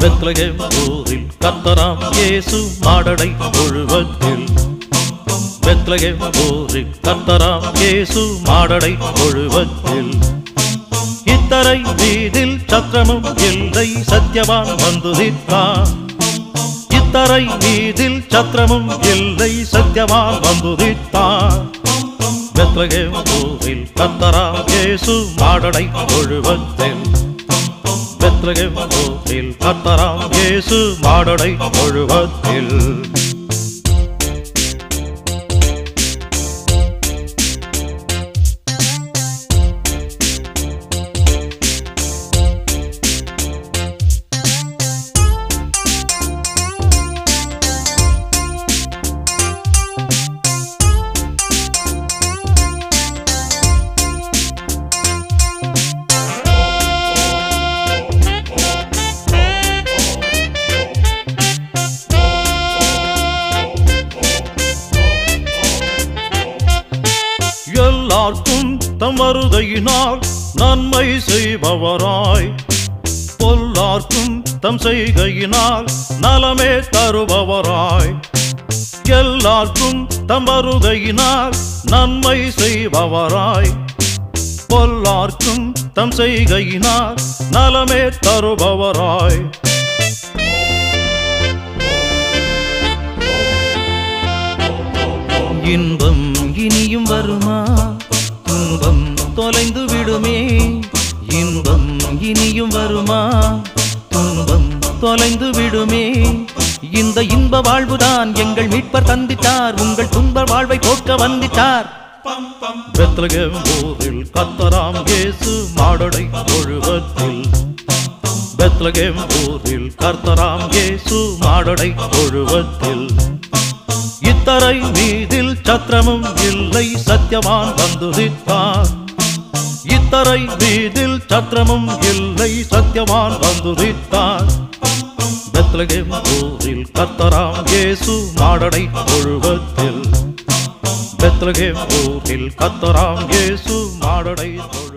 Bethlehem ஊரில் கத்தராம் இயேசு மாடடை தொழுவத்தில் பெத்லகேம் ஊரில் கத்தராம் இயேசு மாடடை தொழுவத்தில் இத்தரை வீதில் சத்திரமும் இல்லை சத்யவான் வந்துதித்தான் இத்தரை வீதில் சத்திரமும் இல்லை சத்யவான் வந்துதித்தான் பெத்லகேம் ஊரில் கத்தராம் இயேசு மாடடை தொழுவத்தில் பெத்லகேம் ஊரில் கத்தராம் இயேசு மாடடை தொழுவத்தில் எல்லாருக்கும் தம் வருகையினால் நன்மை செய்பவராய் பொல்லார்க்கும் தம் செய்கையினால் நலமே தருபவராய் எல்லாருக்கும் தம் வருகையினால் நன்மை செய்பவராய் பொல்லார்க்கும் தம் செய்கையினால் நலமே தருபவராய் இன்பம் இனியும் வருமா துன்பம் தொலைந்து விடுமே இன்பம் இனியும் வருமா துன்பம் தொலைந்து விடுமே இந்த இன்ப வாழ்வுதான் எங்கள் மீட்பர் தந்திட்டார் உங்கள் துன்ப வாழ்வை போக்க வந்திட்டார் பெத்லகேம் ஊரில் கத்தராம் இயேசு மாடடை தொழுவத்தில் பெத்லகேம் ஊரில் கர்த்தராம் இயேசு மாடடை தொழுவத்தில் இத்தரை மீதில் சத்திரமும் இல்லை சத்தியவான் வந்துதித்தான் இத்தரை மீதில் சத்திரமும் இல்லை சத்தியவான் வந்துதித்தான் பெத்லகேம் ஊரில் கத்தராம் இயேசு மாடடை தொழுவத்தில் பெத்லகேம் ஊரில் கத்தராம் இயேசு மாடடை தொழு